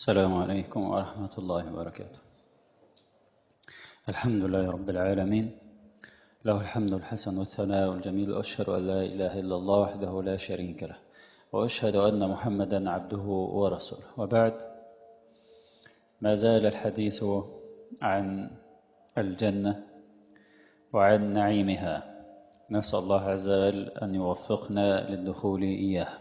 السلام عليكم ورحمة الله وبركاته الحمد لله رب العالمين له الحمد الحسن والثناء الجميل وأشهد أن لا إله إلا الله وحده لا شريك له وأشهد أن محمدا عبده ورسوله وبعد ما زال الحديث عن الجنة وعن نعيمها نسأل الله عز وجل أن يوفقنا للدخول إياه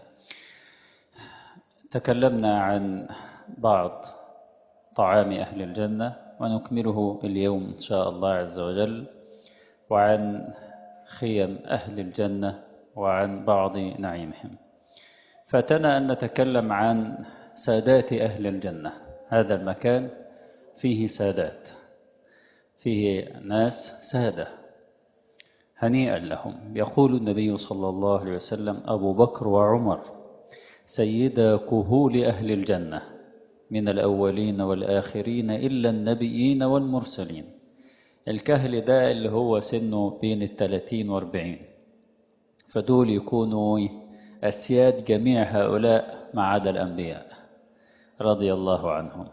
تكلمنا عن بعض طعام أهل الجنة ونكمله اليوم إن شاء الله عز وجل وعن خيم أهل الجنة وعن بعض نعيمهم فاتنا أن نتكلم عن سادات أهل الجنة هذا المكان فيه سادات فيه ناس سادة هنيئا لهم يقول النبي صلى الله عليه وسلم أبو بكر وعمر سيدا كهول أهل الجنة من الأولين والآخرين إلا النبيين والمرسلين الكهل ده اللي هو سنه بين الثلاثين واربعين فدول يكونوا أسياد جميع هؤلاء ما عدا الأنبياء رضي الله عنهم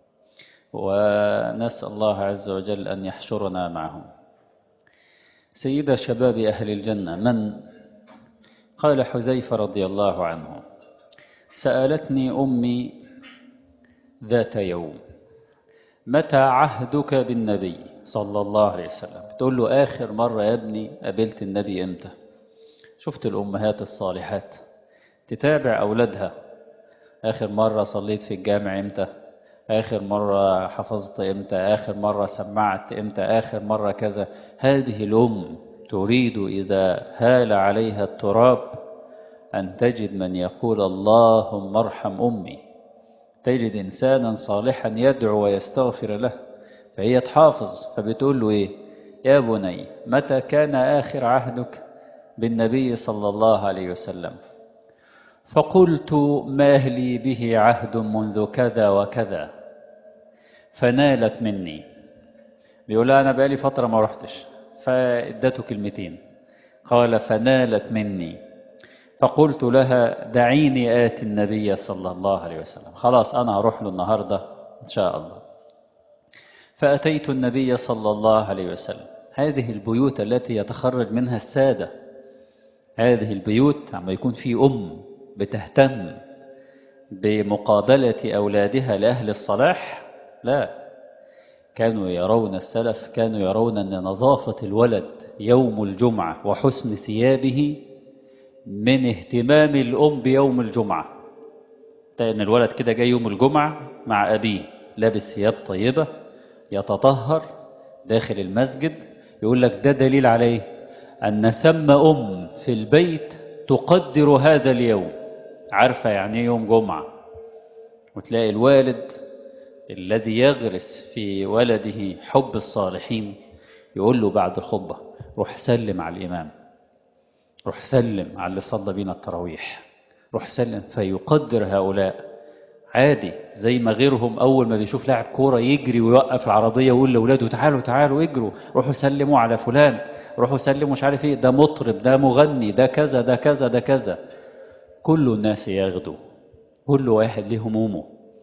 ونسأل الله عز وجل أن يحشرنا معهم سيد شباب أهل الجنة من قال حذيفة رضي الله عنه سألتني أمي ذات يوم متى عهدك بالنبي صلى الله عليه وسلم تقول له آخر مرة يا ابني قابلت النبي إمتى شفت الأمهات الصالحات تتابع أولادها آخر مرة صليت في الجامع إمتى آخر مرة حفظت إمتى آخر مرة سمعت إمتى آخر مرة كذا هذه الأم تريد إذا هال عليها التراب أن تجد من يقول اللهم ارحم أمي تجد إنسانا صالحا يدعو ويستغفر له فهي تحافظ فبتقول له إيه يا بني متى كان آخر عهدك بالنبي صلى الله عليه وسلم فقلت ما لي به عهد منذ كذا وكذا فنالت مني بيقول أنا بقالي فترة ما رحتش فادته كلمتين قال فنالت مني فقلت لها دعيني آتي النبي صلى الله عليه وسلم خلاص أنا هروح له النهاردة إن شاء الله فأتيت النبي صلى الله عليه وسلم هذه البيوت التي يتخرج منها السادة هذه البيوت عما يكون في أم بتهتم بمقابلة أولادها لأهل الصلاح لا كانوا يرون السلف كانوا يرون أن نظافة الولد يوم الجمعة وحسن ثيابه من اهتمام الأم بيوم الجمعة لأن الولد كده جاي يوم الجمعة مع أبيه لابس ثياب طيبة يتطهر داخل المسجد يقول لك ده دليل عليه أن ثم أم في البيت تقدر هذا اليوم عارفة يعني يوم جمعة وتلاقي الوالد الذي يغرس في ولده حب الصالحين يقول له بعد الخطبة روح سلم على الإمام روح سلم على اللي صلى بينا التراويح روح سلم فيقدر هؤلاء عادي زي ما غيرهم أول ما بيشوف لاعب كورة يجري ويوقف العربية ويقول لأولاده تعالوا تعالوا اجروا روحوا سلموا على فلان روحوا سلموا مش عارف ايه ده مطرب ده مغني ده كذا ده كذا ده كذا كل الناس يغدو كل واحد له همومه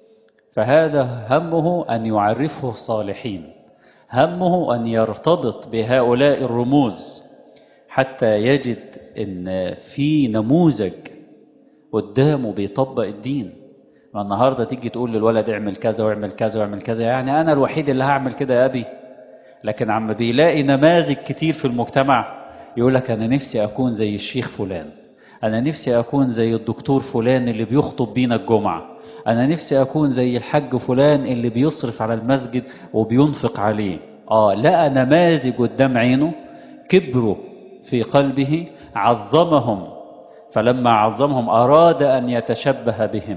فهذا همه أن يعرفه الصالحين همه أن يرتبط بهؤلاء الرموز حتى يجد ان في نموذج قدامه بيطبق الدين ما النهاردة تيجي تقول للولد اعمل كذا واعمل كذا واعمل كذا يعني أنا الوحيد اللي هعمل كده يا أبي لكن عم بيلاقي نماذج كتير في المجتمع يقول لك أنا نفسي أكون زي الشيخ فلان أنا نفسي أكون زي الدكتور فلان اللي بيخطب بينا الجمعة أنا نفسي أكون زي الحاج فلان اللي بيصرف على المسجد وبينفق عليه آه لقى نماذج قدام عينه كبروا في قلبه عظمهم فلما عظمهم أراد أن يتشبه بهم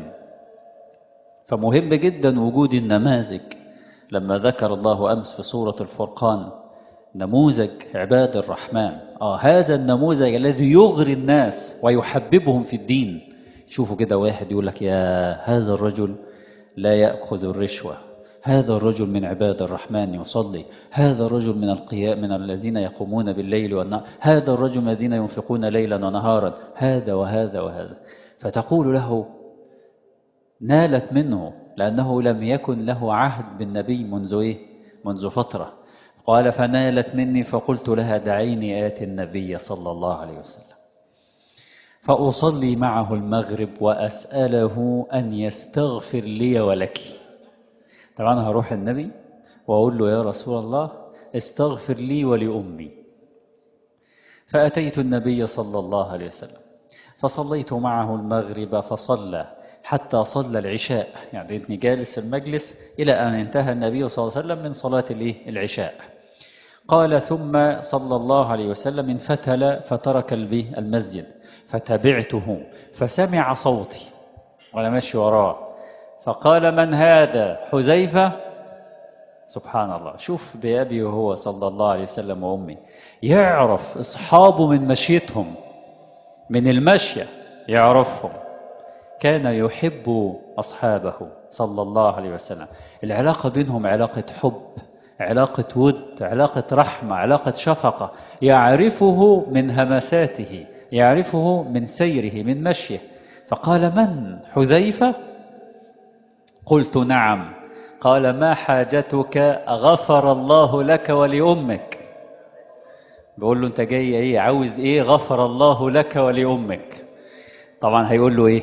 فمهم جدا وجود النماذج لما ذكر الله أمس في سورة الفرقان نموذج عباد الرحمن آه هذا النموذج الذي يغري الناس ويحببهم في الدين شوفوا كده واحد يقول لك يا هذا الرجل لا يأخذ الرشوة هذا الرجل من عباد الرحمن يصلي هذا الرجل من القيام من الذين يقومون بالليل والنهار هذا الرجل من الذين ينفقون ليلا ونهارا هذا وهذا وهذا فتقول له نالت منه لأنه لم يكن له عهد بالنبي منذ إيه؟ منذ فترة قال فنالت مني فقلت لها دعيني آتي النبي صلى الله عليه وسلم فأصلي معه المغرب وأسأله أن يستغفر لي ولك طبعا هروح النبي وأقول له يا رسول الله استغفر لي ولأمي فأتيت النبي صلى الله عليه وسلم فصليت معه المغرب فصلى حتى صلى العشاء يعني ابني جالس في المجلس إلى أن انتهى النبي صلى الله عليه وسلم من صلاة العشاء قال ثم صلى الله عليه وسلم انفتل فترك المسجد فتبعته فسمع صوتي وأنا ماشي وراه فقال من هذا حذيفة سبحان الله شوف بأبي وهو صلى الله عليه وسلم وأمي يعرف أصحابه من مشيتهم من المشية يعرفهم كان يحب أصحابه صلى الله عليه وسلم العلاقة بينهم علاقة حب علاقة ود علاقة رحمة علاقة شفقة يعرفه من همساته يعرفه من سيره من مشيه فقال من حذيفة قلت نعم قال ما حاجتك غفر الله لك ولأمك بيقول له انت جاي ايه عاوز ايه غفر الله لك ولأمك طبعا هيقول له ايه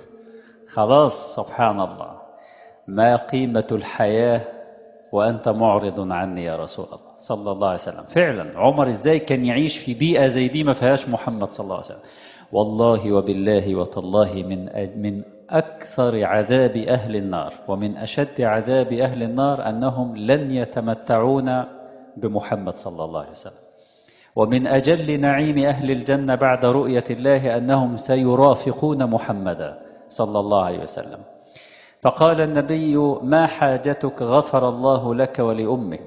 خلاص سبحان الله ما قيمة الحياة وأنت معرض عني يا رسول الله صلى الله عليه وسلم فعلا عمر ازاي كان يعيش في بيئة زي دي ما فيهاش محمد صلى الله عليه وسلم والله وبالله وتالله من من أكثر عذاب أهل النار ومن أشد عذاب أهل النار أنهم لن يتمتعون بمحمد صلى الله عليه وسلم ومن أجل نعيم أهل الجنة بعد رؤية الله أنهم سيرافقون محمدا صلى الله عليه وسلم فقال النبي ما حاجتك غفر الله لك ولأمك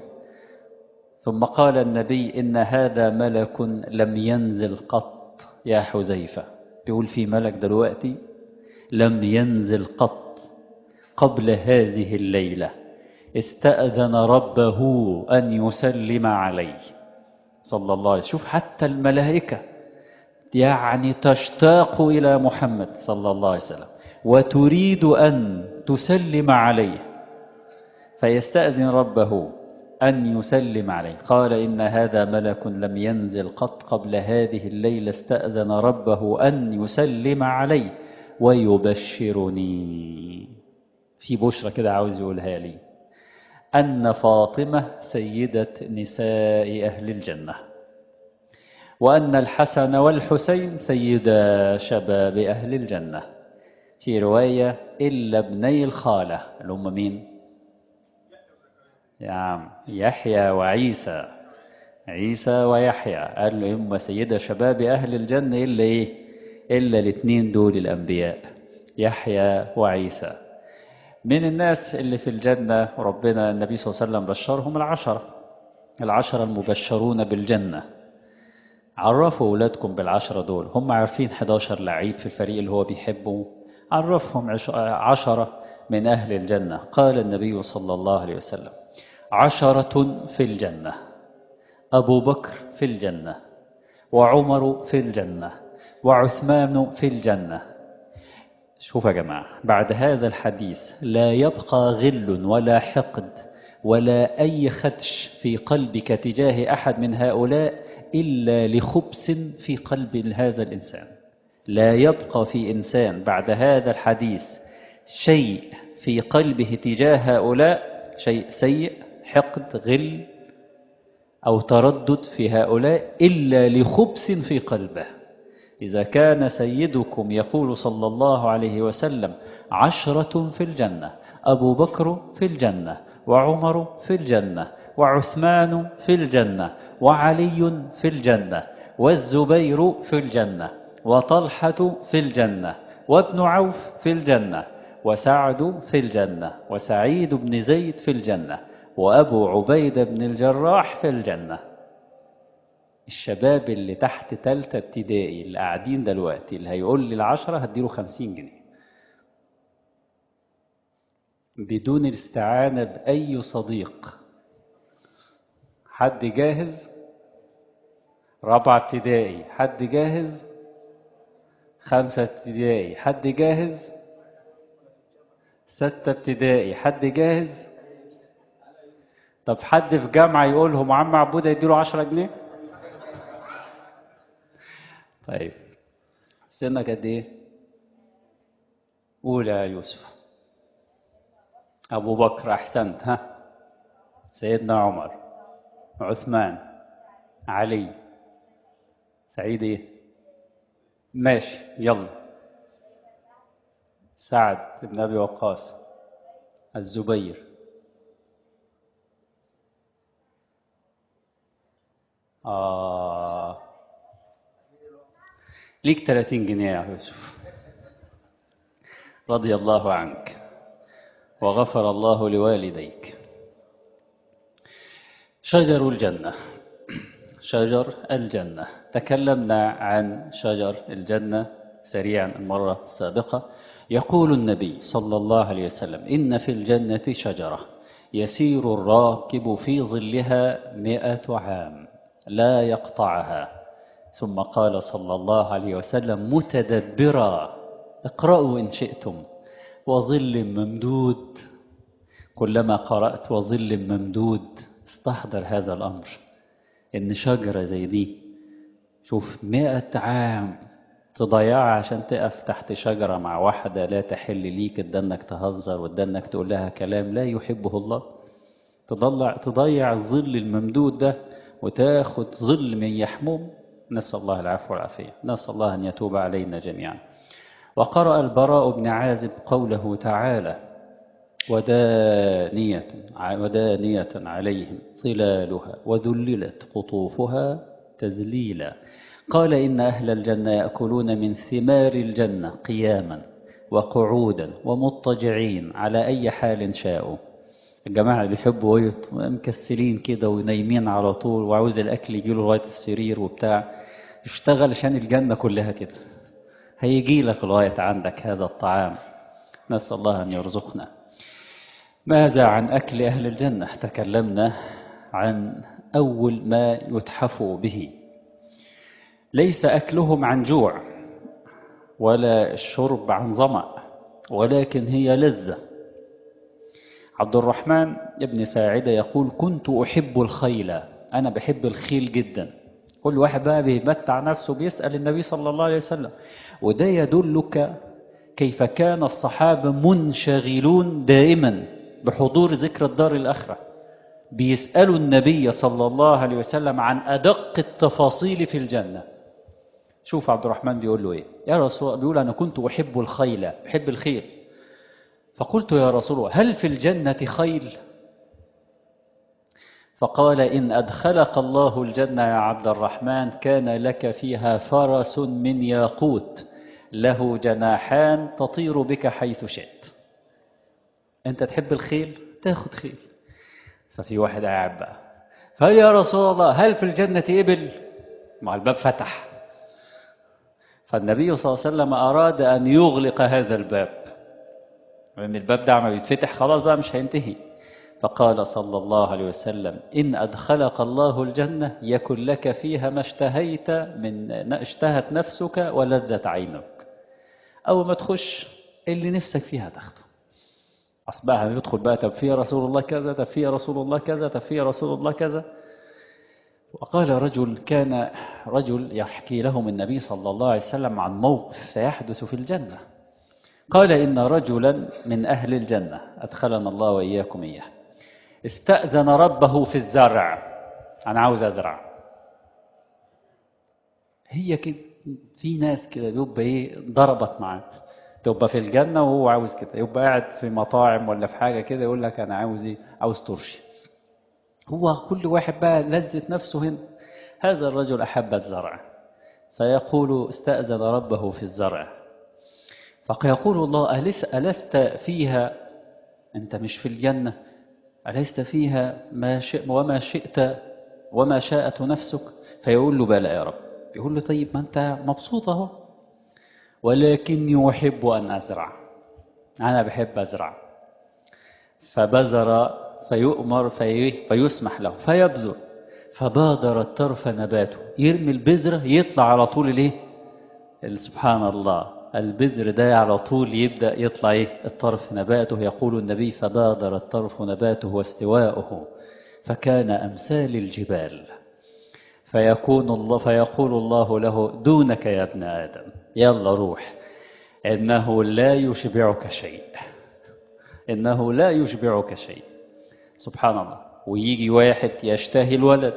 ثم قال النبي إن هذا ملك لم ينزل قط يا حذيفة بيقول في ملك دلوقتي لم ينزل قط قبل هذه الليلة استأذن ربه أن يسلم عليه صلى الله عليه وسلم شوف حتى الملائكة يعني تشتاق إلى محمد صلى الله عليه وسلم وتريد أن تسلم عليه فيستأذن ربه أن يسلم عليه قال إن هذا ملك لم ينزل قط قبل هذه الليلة استأذن ربه أن يسلم عليه ويبشرني في بشرة كده عاوز يقولها لي أن فاطمة سيدة نساء أهل الجنة وأن الحسن والحسين سيدا شباب أهل الجنة في رواية إلا ابني الخالة اللي هم مين يا عم يحيى وعيسى عيسى ويحيى قال له هم سيدة شباب أهل الجنة إلا إيه إلا الاثنين دول الأنبياء يحيى وعيسى من الناس اللي في الجنة ربنا النبي صلى الله عليه وسلم بشرهم العشرة العشرة المبشرون بالجنة عرفوا أولادكم بالعشرة دول هم عارفين 11 لعيب في الفريق اللي هو بيحبه عرفهم عشرة من أهل الجنة قال النبي صلى الله عليه وسلم عشرة في الجنة أبو بكر في الجنة وعمر في الجنة وعثمان في الجنة شوف يا جماعة بعد هذا الحديث لا يبقى غل ولا حقد ولا أي خدش في قلبك تجاه أحد من هؤلاء إلا لخبث في قلب هذا الإنسان لا يبقى في إنسان بعد هذا الحديث شيء في قلبه تجاه هؤلاء شيء سيء حقد غل أو تردد في هؤلاء إلا لخبث في قلبه إذا كان سيدكم يقول صلى الله عليه وسلم عشرة في الجنة أبو بكر في الجنة وعمر في الجنة وعثمان في الجنة وعلي في الجنة والزبير في الجنة وطلحة في الجنة وابن عوف في الجنة وسعد في الجنة وسعيد بن زيد في الجنة وأبو عبيدة بن الجراح في الجنة الشباب اللي تحت تالتة ابتدائي اللي قاعدين دلوقتي اللي هيقول لي العشرة هديله خمسين جنيه بدون الاستعانة بأي صديق حد جاهز رابعة ابتدائي حد جاهز خمسة ابتدائي حد جاهز ستة ابتدائي حد جاهز طب حد في جامعة يقول لهم عم عبودة يديله عشرة جنيه طيب سنك قد ايه قول يا يوسف أبو بكر أحسنت ها سيدنا عمر عثمان علي سعيد ايه ماشي يلا سعد بن ابي وقاص الزبير آه ليك 30 جنيه يا يوسف رضي الله عنك وغفر الله لوالديك شجر الجنة شجر الجنة تكلمنا عن شجر الجنة سريعا المرة السابقة يقول النبي صلى الله عليه وسلم إن في الجنة شجرة يسير الراكب في ظلها مئة عام لا يقطعها ثم قال صلى الله عليه وسلم متدبرا اقرأوا إن شئتم وظل ممدود كلما قرأت وظل ممدود استحضر هذا الأمر إن شجرة زي دي شوف مئة عام تضيعها عشان تقف تحت شجرة مع واحدة لا تحل ليك ادانك تهزر وادانك تقول لها كلام لا يحبه الله تضيع, تضيع الظل الممدود ده وتاخد ظل من يحموم نسأل الله العفو والعافية نسأل الله أن يتوب علينا جميعا وقرأ البراء بن عازب قوله تعالى ودانية ودانية عليهم ظلالها وذللت قطوفها تذليلا قال إن أهل الجنة يأكلون من ثمار الجنة قياما وقعودا ومضطجعين على أي حال شاءوا الجماعة اللي بيحبوا مكسلين كده ونايمين على طول وعاوز الأكل يجيله لغاية السرير وبتاع اشتغل عشان الجنة كلها كده هيجي لك لغاية عندك هذا الطعام نسأل الله أن يرزقنا ماذا عن أكل أهل الجنة تكلمنا عن أول ما يتحفوا به ليس أكلهم عن جوع ولا الشرب عن ظمأ ولكن هي لذة عبد الرحمن ابن ساعدة يقول كنت أحب الخيل أنا بحب الخيل جدا كل واحد بقى بيمتع نفسه بيسأل النبي صلى الله عليه وسلم وده يدلك كيف كان الصحابة منشغلون دائما بحضور ذكر الدار الآخرة بيسألوا النبي صلى الله عليه وسلم عن أدق التفاصيل في الجنة شوف عبد الرحمن بيقول له إيه يا رسول بيقول أنا كنت أحب الخيل بحب الخيل فقلت يا رسول الله هل في الجنة خيل فقال إن أدخلك الله الجنة يا عبد الرحمن كان لك فيها فرس من ياقوت له جناحان تطير بك حيث شئت أنت تحب الخيل تاخد خيل ففي واحد قاعد بقى فقال يا رسول الله هل في الجنة إبل مع الباب فتح فالنبي صلى الله عليه وسلم أراد أن يغلق هذا الباب لأن الباب ده ما بيتفتح خلاص بقى مش هينتهي فقال صلى الله عليه وسلم إن أدخلك الله الجنة يكن لك فيها ما اشتهيت من اشتهت نفسك ولذت عينك أول ما تخش اللي نفسك فيها تاخده أصبح يدخل بقى طب في رسول الله كذا طب في رسول الله كذا طب في رسول الله كذا وقال رجل كان رجل يحكي لهم النبي صلى الله عليه وسلم عن موقف سيحدث في الجنة قال إن رجلا من أهل الجنة أدخلنا الله وإياكم إياه استأذن ربه في الزرع أنا عاوز أزرع هي كده في ناس كده بيبقى إيه ضربت معاه تبقى في الجنة وهو عاوز كده يبقى قاعد في مطاعم ولا في حاجة كده يقول لك أنا عاوز إيه عاوز ترشي هو كل واحد بقى لذة نفسه هنا هذا الرجل أحب الزرع فيقول استأذن ربه في الزرع فيقول الله ألس ألست فيها أنت مش في الجنة ألست فيها ما شئ وما شئت وما شاءت نفسك فيقول له بلى يا رب يقول له طيب ما أنت مبسوط اهو ولكن يحب أن أزرع أنا بحب أزرع فبذر فيؤمر في فيسمح له فيبذر فبادر الطرف نباته يرمي البذرة يطلع على طول الايه سبحان الله البذر ده على طول يبدأ يطلع إيه؟ الطرف نباته يقول النبي فبادر الطرف نباته واستواؤه فكان أمثال الجبال فيكون الله فيقول الله له دونك يا ابن آدم يلا روح إنه لا يشبعك شيء إنه لا يشبعك شيء سبحان الله ويجي واحد يشتهي الولد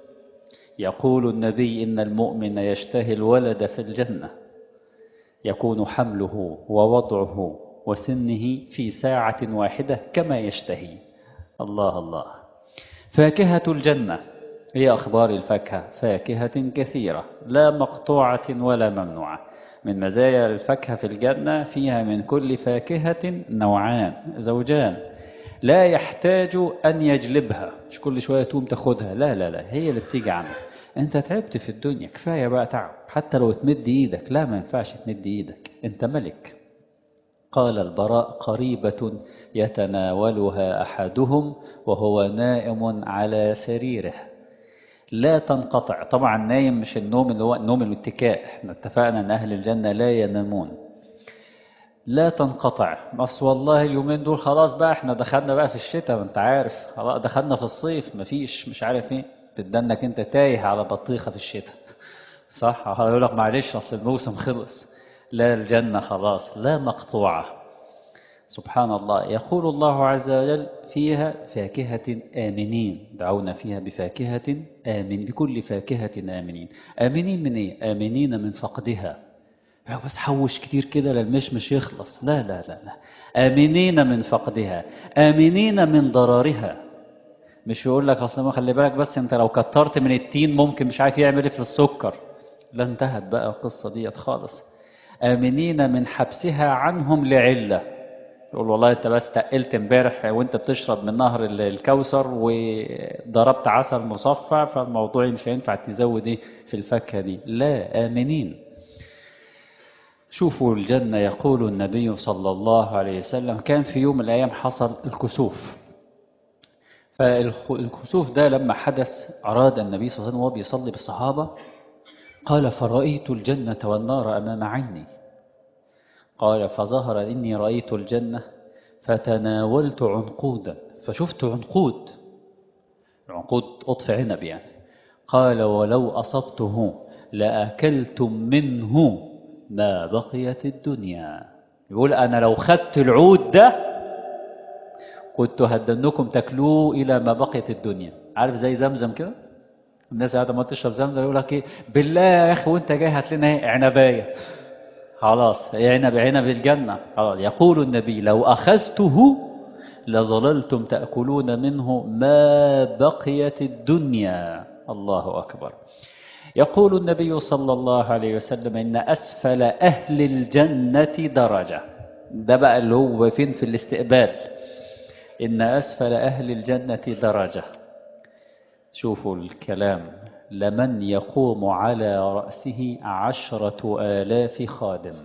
يقول النبي إن المؤمن يشتهي الولد في الجنة يكون حمله ووضعه وسنه في ساعة واحدة كما يشتهي الله الله فاكهة الجنة هي أخبار الفاكهة فاكهة كثيرة لا مقطوعة ولا ممنوعة من مزايا الفاكهة في الجنة فيها من كل فاكهة نوعان زوجان لا يحتاج أن يجلبها مش كل شوية تقوم تاخدها لا لا لا هي اللي بتيجي عنه انت تعبت في الدنيا كفاية بقى تعب حتى لو تمد ايدك لا ما ينفعش تمد ايدك انت ملك قال البراء قريبة يتناولها أحدهم وهو نائم على سريره لا تنقطع طبعا نايم مش النوم اللي هو نوم الاتكاء احنا اتفقنا ان اهل الجنة لا ينامون لا تنقطع بس والله اليومين دول خلاص بقى احنا دخلنا بقى في الشتاء وانت عارف خلاص دخلنا في الصيف مفيش مش عارف ايه بدنك انت تايه على بطيخة في الشتاء صح هيقول لك معلش اصل الموسم خلص لا الجنة خلاص لا مقطوعة سبحان الله يقول الله عز وجل فيها فاكهة آمنين دعونا فيها بفاكهة آمن بكل فاكهة آمنين آمنين من إيه؟ آمنين من فقدها بس حوش كتير كده للمشمش يخلص لا لا لا لا آمنين من فقدها آمنين من ضررها مش يقول لك اصل ما خلي بالك بس انت لو كترت من التين ممكن مش عارف يعمل ايه في السكر لا انتهت بقى القصة ديت خالص آمنين من حبسها عنهم لعلة يقول والله انت بس تقلت امبارح وانت بتشرب من نهر الكوثر وضربت عسل مصفى فالموضوع مش هينفع تزود ايه في الفاكهه دي لا آمنين شوفوا الجنة يقول النبي صلى الله عليه وسلم كان في يوم من الأيام حصل الكسوف فالكسوف ده لما حدث أراد النبي صلى الله عليه وسلم وهو بيصلي بالصحابة قال فرأيت الجنة والنار أمام عيني قال فظهر إني رأيت الجنة فتناولت عنقودا فشفت عنقود عنقود قطف عنب يعني قال ولو أصبته لأكلتم منه ما بقيت الدنيا يقول أنا لو خدت العود ده كنت هدنكم تاكلوه إلى ما بقيت الدنيا عارف زي زمزم كده الناس قاعدة ما تشرب زمزم يقول لك إيه بالله يا أخي وأنت جاي هات لنا إيه عنباية خلاص عنب عنب الجنة خلاص يقول النبي لو أخذته لظللتم تأكلون منه ما بقيت الدنيا الله أكبر يقول النبي صلى الله عليه وسلم إن أسفل أهل الجنة درجة ده بقى اللي هو فين في الاستقبال إن أسفل أهل الجنة درجة شوفوا الكلام لمن يقوم على رأسه عشرة آلاف خادم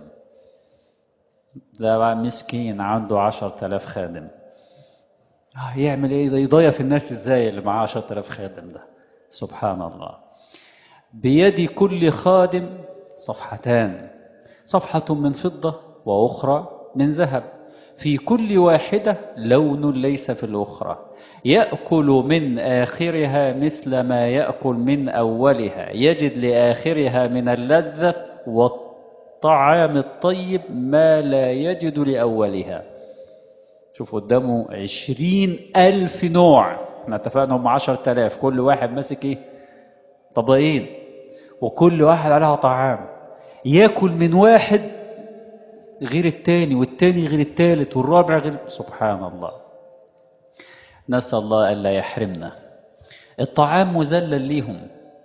ده بقى مسكين عنده عشرة آلاف خادم يعمل ايه ده يضيف الناس ازاي اللي معاه عشرة آلاف خادم ده سبحان الله بيد كل خادم صفحتان صفحة من فضة وأخرى من ذهب في كل واحدة لون ليس في الأخرى يأكل من آخرها مثل ما يأكل من أولها يجد لآخرها من اللذة والطعام الطيب ما لا يجد لأولها شوف قدامه عشرين ألف نوع احنا اتفقنا هم عشر تلاف كل واحد ماسك ايه طبقين وكل واحد عليها طعام ياكل من واحد غير التاني والتاني غير التالت والرابع غير سبحان الله نسأل الله ألا يحرمنا الطعام مذلل ليهم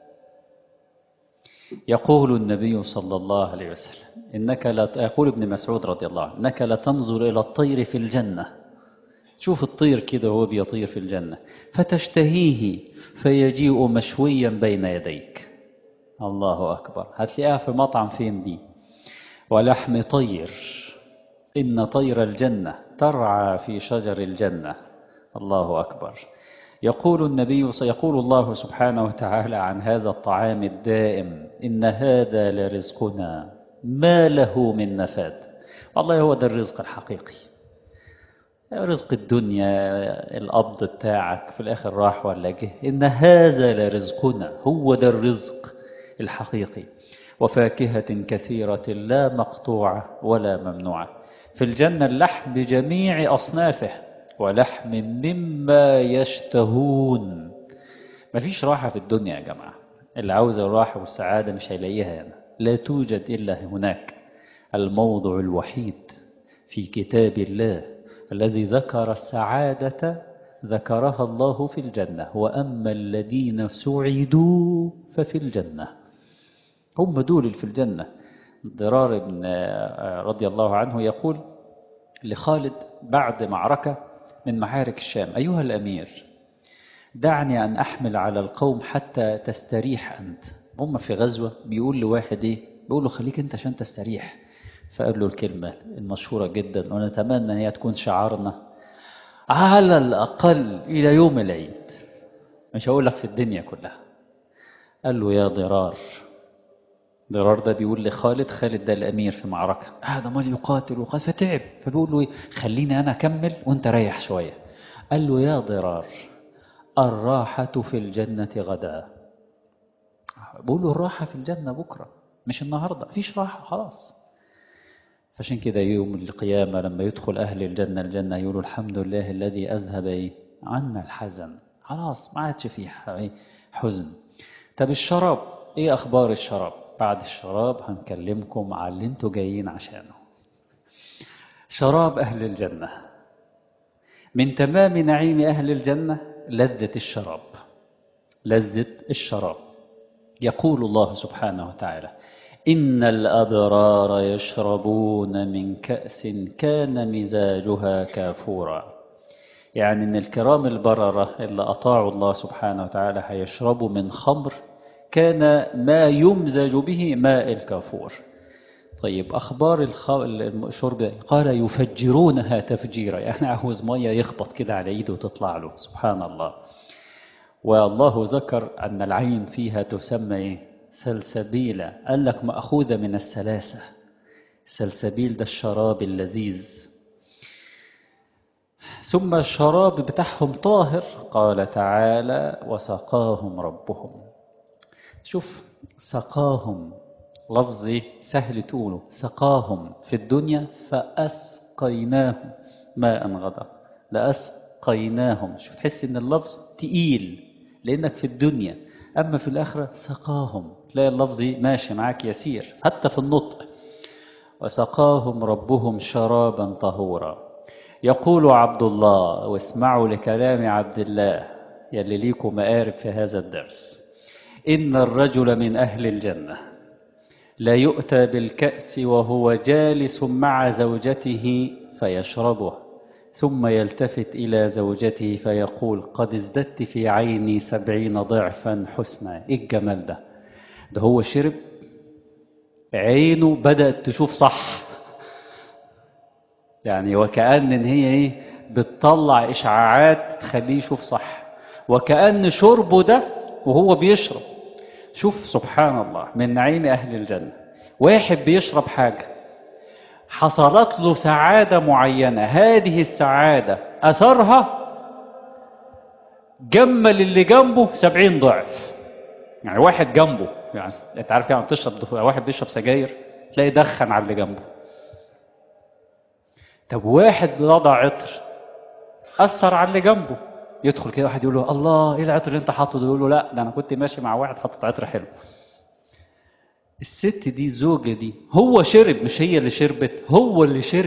يقول النبي صلى الله عليه وسلم إنك لا يقول ابن مسعود رضي الله عنه إنك لا تنظر إلى الطير في الجنة شوف الطير كده وهو بيطير في الجنة فتشتهيه فيجيء مشويا بين يديك الله أكبر هتلاقيها في مطعم فين دي ولحم طير إن طير الجنة ترعى في شجر الجنة الله أكبر يقول النبي يقول الله سبحانه وتعالى عن هذا الطعام الدائم إن هذا لرزقنا ما له من نفاد والله هو ده الرزق الحقيقي رزق الدنيا القبض بتاعك في الآخر راح ولا جه إن هذا لرزقنا هو ده الرزق الحقيقي وفاكهة كثيرة لا مقطوعة ولا ممنوعة في الجنة اللحم بجميع أصنافه ولحم مما يشتهون مفيش راحة في الدنيا يا جماعة اللي عاوز الراحة والسعادة مش هيلاقيها هنا لا توجد إلا هناك الموضع الوحيد في كتاب الله الذي ذكر السعادة ذكرها الله في الجنة وأما الذين سعدوا ففي الجنة هم دول في الجنة ضرار بن رضي الله عنه يقول لخالد بعد معركة من معارك الشام أيها الأمير دعني أن أحمل على القوم حتى تستريح أنت هم في غزوة بيقول لواحد إيه بيقول له خليك أنت عشان تستريح فقال له الكلمة المشهورة جدا ونتمنى أن هي تكون شعارنا على الأقل إلى يوم العيد مش هقول لك في الدنيا كلها قال له يا ضرار ضرار ده بيقول لخالد خالد ده الأمير في معركة هذا مال يقاتل وقاتل فتعب فبيقول له خليني أنا أكمل وأنت ريح شوية قال له يا ضرار الراحة في الجنة غدا بقول له الراحة في الجنة بكرة مش النهاردة مفيش راحة خلاص فعشان كده يوم القيامة لما يدخل أهل الجنة الجنة يقولوا الحمد لله الذي أذهب إيه؟ عنا الحزن خلاص ما عادش فيه حزن طب الشراب إيه أخبار الشراب بعد الشراب هنكلمكم على اللي انتوا جايين عشانه شراب أهل الجنة من تمام نعيم أهل الجنة لذة الشراب لذة الشراب يقول الله سبحانه وتعالى إن الأبرار يشربون من كأس كان مزاجها كافورا يعني إن الكرام البررة اللي أطاعوا الله سبحانه وتعالى هيشربوا من خمر كان ما يمزج به ماء الكافور طيب أخبار الشرب قال يفجرونها تفجيرا يعني عاوز مية يخبط كده على إيده وتطلع له سبحان الله والله ذكر أن العين فيها تسمى إيه؟ سلسبيلة قال لك مأخوذة من السلاسة السلسبيل ده الشراب اللذيذ ثم الشراب بتاعهم طاهر قال تعالى وسقاهم ربهم شوف سقاهم لفظ سهل تقوله سقاهم في الدنيا فأسقيناهم ماء غدق لأسقيناهم شوف تحس ان اللفظ تقيل لأنك في الدنيا أما في الآخرة سقاهم تلاقي اللفظ ماشي معاك يسير حتى في النطق وسقاهم ربهم شرابا طهورا يقول عبد الله واسمعوا لكلام عبد الله يلي ليكم مآرب في هذا الدرس إن الرجل من أهل الجنة لا يؤتى بالكأس وهو جالس مع زوجته فيشربه ثم يلتفت إلى زوجته فيقول قد ازددت في عيني سبعين ضعفا حسنا إيه الجمال ده ده هو شرب عينه بدأت تشوف صح يعني وكأن إن هي إيه بتطلع إشعاعات تخليه يشوف صح وكأن شربه ده وهو بيشرب شوف سبحان الله من نعيم أهل الجنة واحد بيشرب حاجة حصلت له سعادة معينة هذه السعادة أثرها جمل اللي جنبه سبعين ضعف يعني واحد جنبه يعني انت عارف يعني بتشرب واحد بيشرب سجاير تلاقي دخن على اللي جنبه طب واحد بيضع عطر أثر على اللي جنبه يدخل كده واحد يقول له الله ايه العطر اللي انت حاطه ده يقول له لا ده انا كنت ماشي مع واحد حاطط عطر حلو الست دي زوجة دي هو شرب مش هي اللي شربت هو اللي شرب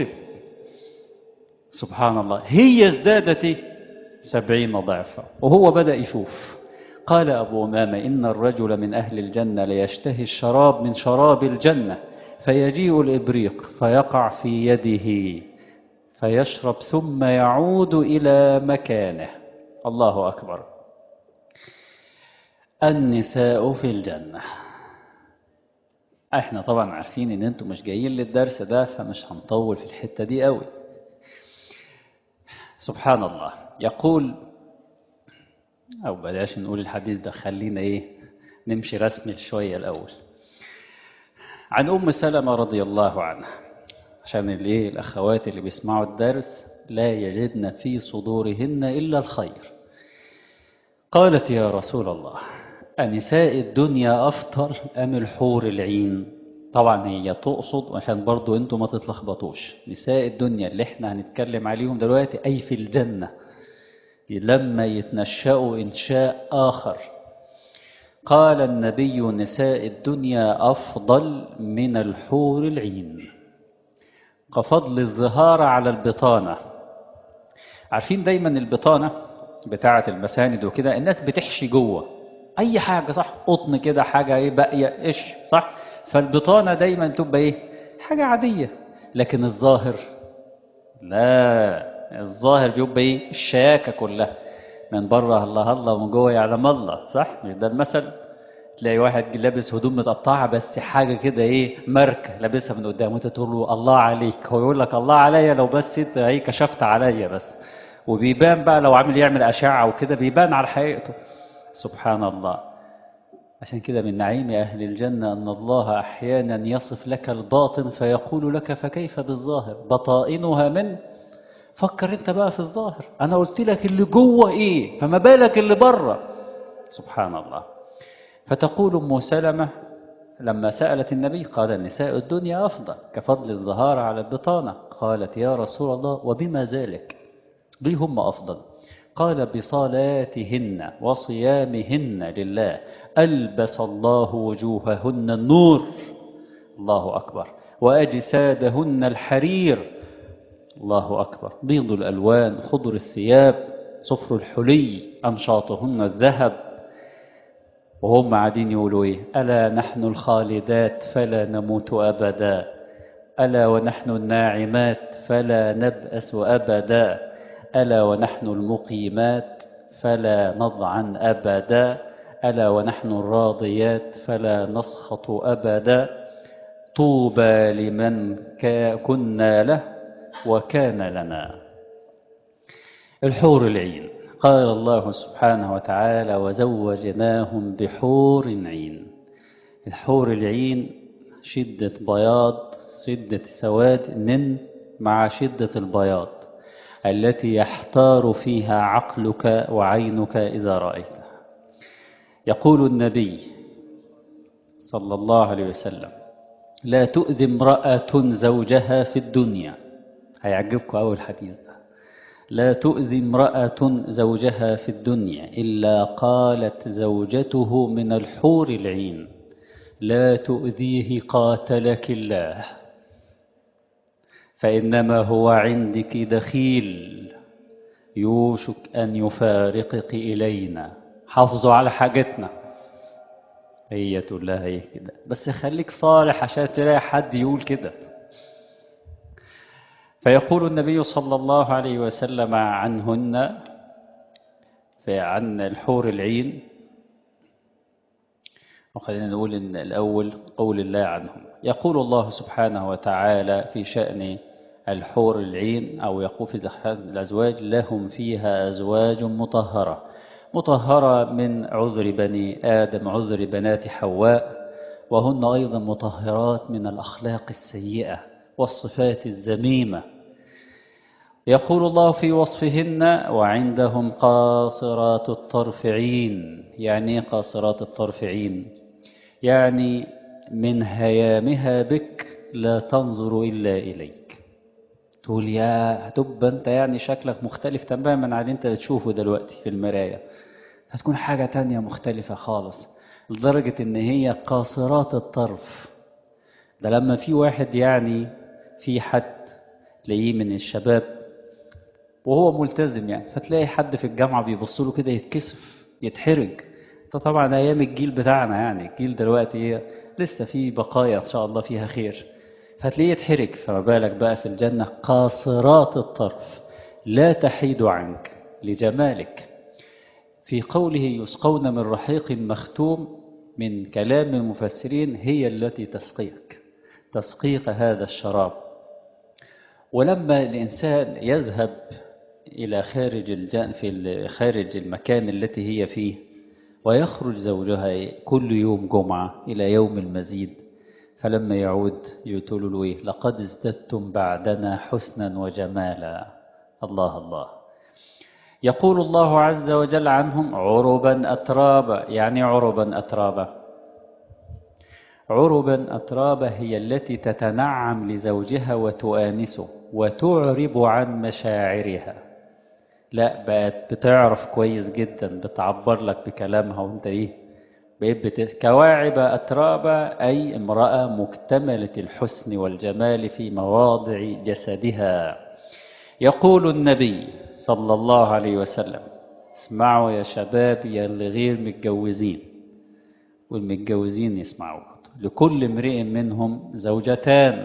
سبحان الله هي ازدادت سبعين ضعفا وهو بدأ يشوف قال أبو أمامة إن الرجل من أهل الجنة ليشتهي الشراب من شراب الجنة فيجيء الإبريق فيقع في يده فيشرب ثم يعود إلى مكانه الله أكبر النساء في الجنة احنا طبعا عارفين ان انتم مش جايين للدرس ده فمش هنطول في الحتة دي قوي سبحان الله يقول او بلاش نقول الحديث ده خلينا ايه نمشي رسمي شوية الاول عن أم سلمة رضي الله عنها عشان الايه الأخوات اللي بيسمعوا الدرس لا يجدن في صدورهن إلا الخير قالت يا رسول الله أنساء الدنيا أفطر أم الحور العين طبعا هي تقصد عشان برضو انتوا ما تتلخبطوش نساء الدنيا اللي احنا هنتكلم عليهم دلوقتي أي في الجنة لما يتنشأوا إنشاء آخر قال النبي نساء الدنيا أفضل من الحور العين كفضل الظهار على البطانة عارفين دايما البطانة بتاعة المساند وكده الناس بتحشي جوه أي حاجة صح قطن كده حاجة ايه باقية إيش صح فالبطانة دايما تبقى ايه حاجة عادية لكن الظاهر لا الظاهر بيبقى ايه الشياكة كلها من بره الله الله ومن جوه يعلم الله صح مش ده المثل تلاقي واحد لابس هدوم متقطعه بس حاجه كده ايه ماركه لابسها من قدام وانت تقول له الله عليك هو يقول لك الله عليا لو بس انت ايه كشفت عليا بس وبيبان بقى لو عامل يعمل اشعه وكده بيبان على حقيقته سبحان الله عشان كده من نعيم اهل الجنه ان الله احيانا يصف لك الباطن فيقول لك فكيف بالظاهر بطائنها من فكر انت بقى في الظاهر انا قلت لك اللي جوه ايه فما بالك اللي بره سبحان الله فتقول ام سلمة لما سألت النبي قال نساء الدنيا أفضل كفضل الظهار على البطانة قالت يا رسول الله وبما ذلك ليه هم أفضل قال بصلاتهن وصيامهن لله ألبس الله وجوههن النور الله أكبر وأجسادهن الحرير الله أكبر بيض الألوان خضر الثياب صفر الحلي أنشاطهن الذهب وهم قاعدين يقولوا ايه الا نحن الخالدات فلا نموت ابدا الا ونحن الناعمات فلا نبأس ابدا الا ونحن المقيمات فلا نضعن ابدا الا ونحن الراضيات فلا نسخط ابدا طوبى لمن كنا له وكان لنا الحور العين قال الله سبحانه وتعالى وزوجناهم بحور عين الحور العين شدة بياض شدة سواد من مع شدة البياض التي يحتار فيها عقلك وعينك إذا رأيتها يقول النبي صلى الله عليه وسلم لا تؤذي امرأة زوجها في الدنيا هيعجبكم أول حديث ده لا تؤذي امرأة زوجها في الدنيا إلا قالت زوجته من الحور العين لا تؤذيه قاتلك الله فإنما هو عندك دخيل يوشك أن يفارقك إلينا حافظوا على حاجتنا هي تقول لها ايه كده بس خليك صالح عشان تلاقي حد يقول كده فيقول النبي صلى الله عليه وسلم عنهن عن الحور العين وخلينا نقول إن الأول قول الله عنهم يقول الله سبحانه وتعالى في شأن الحور العين أو يقول في الأزواج لهم فيها أزواج مطهرة مطهرة من عذر بني آدم عذر بنات حواء وهن أيضا مطهرات من الأخلاق السيئة والصفات الذميمة يقول الله في وصفهن وعندهم قاصرات الطرف عين يعني قاصرات الطرف عين يعني من هيامها بك لا تنظر إلا إليك تقول يا هتبقى أنت يعني شكلك مختلف تماما عن اللي أنت بتشوفه دلوقتي في المراية هتكون حاجة تانية مختلفة خالص لدرجة إن هي قاصرات الطرف ده لما في واحد يعني في حد تلاقيه من الشباب وهو ملتزم يعني فتلاقي حد في الجامعة بيبص له كده يتكسف يتحرج ده طبعا أيام الجيل بتاعنا يعني الجيل دلوقتي لسه في بقايا إن شاء الله فيها خير فتلاقيه يتحرج فما بالك بقى في الجنة قاصرات الطرف لا تحيد عنك لجمالك في قوله يسقون من رحيق مختوم من كلام المفسرين هي التي تسقيك تسقيك هذا الشراب ولما الإنسان يذهب إلى خارج الجن في خارج المكان التي هي فيه ويخرج زوجها كل يوم جمعة إلى يوم المزيد فلما يعود يقولوا له إيه لقد ازددتم بعدنا حسنا وجمالا الله الله يقول الله عز وجل عنهم عربا أترابا يعني عربا أترابا عربا أترابا هي التي تتنعم لزوجها وتؤانسه وتعرب عن مشاعرها لا بقت بتعرف كويس جدا بتعبر لك بكلامها وانت ايه بقيت بت... كواعب أترابا أي امرأة مكتملة الحسن والجمال في مواضع جسدها يقول النبي صلى الله عليه وسلم اسمعوا يا شباب يا اللي غير متجوزين والمتجوزين يسمعوا لكل امرئ منهم زوجتان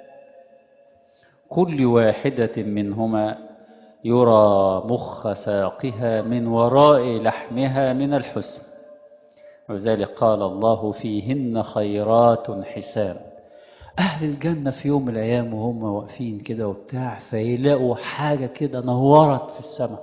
كل واحدة منهما يرى مخ ساقها من وراء لحمها من الحسن وذلك قال الله فيهن خيرات حسان أهل الجنة في يوم من الأيام وهم واقفين كده وبتاع فيلاقوا حاجة كده نورت في السماء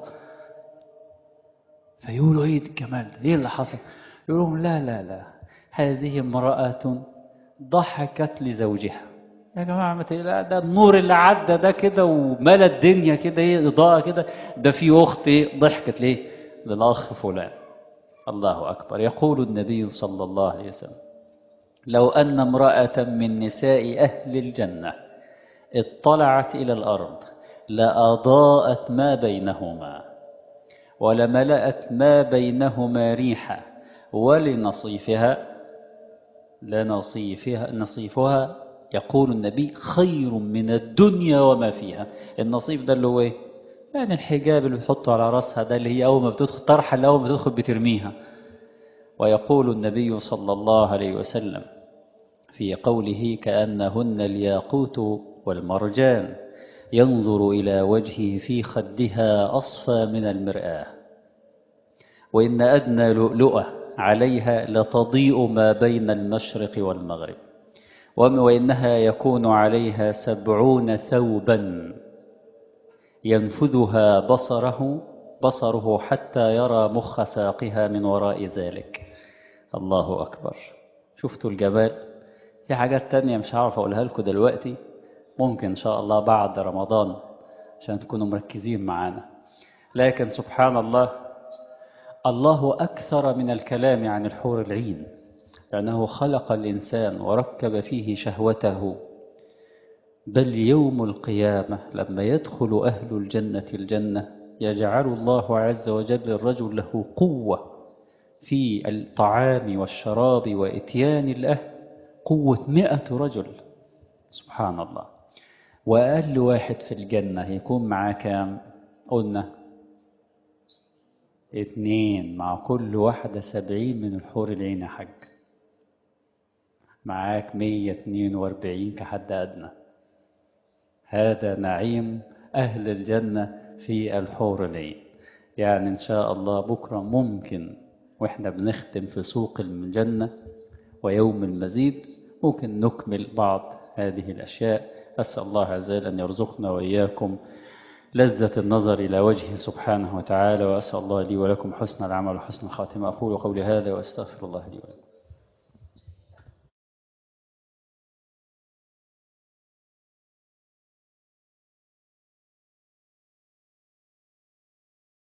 فيقولوا إيه الجمال ده؟ إيه اللي حصل؟ يقولوا لا لا لا هذه امرأة ضحكت لزوجها يا جماعة ما لا ده النور اللي عدى ده كده وملى الدنيا كده ايه إضاءة كده ده في أخت ايه ضحكت ليه للأخ فلان الله أكبر يقول النبي صلى الله عليه وسلم لو أن امرأة من نساء أهل الجنة اطلعت إلى الأرض لأضاءت ما بينهما ولملأت ما بينهما ريحا ولنصيفها لنصيفها نصيفها يقول النبي خير من الدنيا وما فيها النصيف ده اللي هو ايه يعني الحجاب اللي بتحطه على راسها ده اللي هي أول ما بتدخل طرحة اللي أول ما بتدخل بترميها ويقول النبي صلى الله عليه وسلم في قوله كأنهن الياقوت والمرجان ينظر إلى وجهه في خدها أصفى من المرآة وإن أدنى لؤلؤة عليها لتضيء ما بين المشرق والمغرب وإنها يكون عليها سبعون ثوبا ينفذها بصره بصره حتى يرى مخ ساقها من وراء ذلك الله أكبر شفتوا الجمال في حاجات تانية مش عارف أقولها لكم دلوقتي ممكن إن شاء الله بعد رمضان عشان تكونوا مركزين معانا لكن سبحان الله الله أكثر من الكلام عن الحور العين لأنه خلق الإنسان وركب فيه شهوته بل يوم القيامة لما يدخل أهل الجنة الجنة يجعل الله عز وجل الرجل له قوة في الطعام والشراب وإتيان الأهل قوة مئة رجل سبحان الله وأقل واحد في الجنة يكون معاه كام قلنا اتنين مع كل واحدة سبعين من الحور العين يا حاج معاك مية اتنين واربعين كحد أدنى هذا نعيم أهل الجنة في الحور العين يعني إن شاء الله بكرة ممكن وإحنا بنختم في سوق الجنة ويوم المزيد ممكن نكمل بعض هذه الأشياء أسأل الله عز وجل أن يرزقنا وإياكم لذة النظر إلى وجهه سبحانه وتعالى وأسأل الله لي ولكم حسن العمل وحسن الخاتمة أقول قولي هذا وأستغفر الله لي ولكم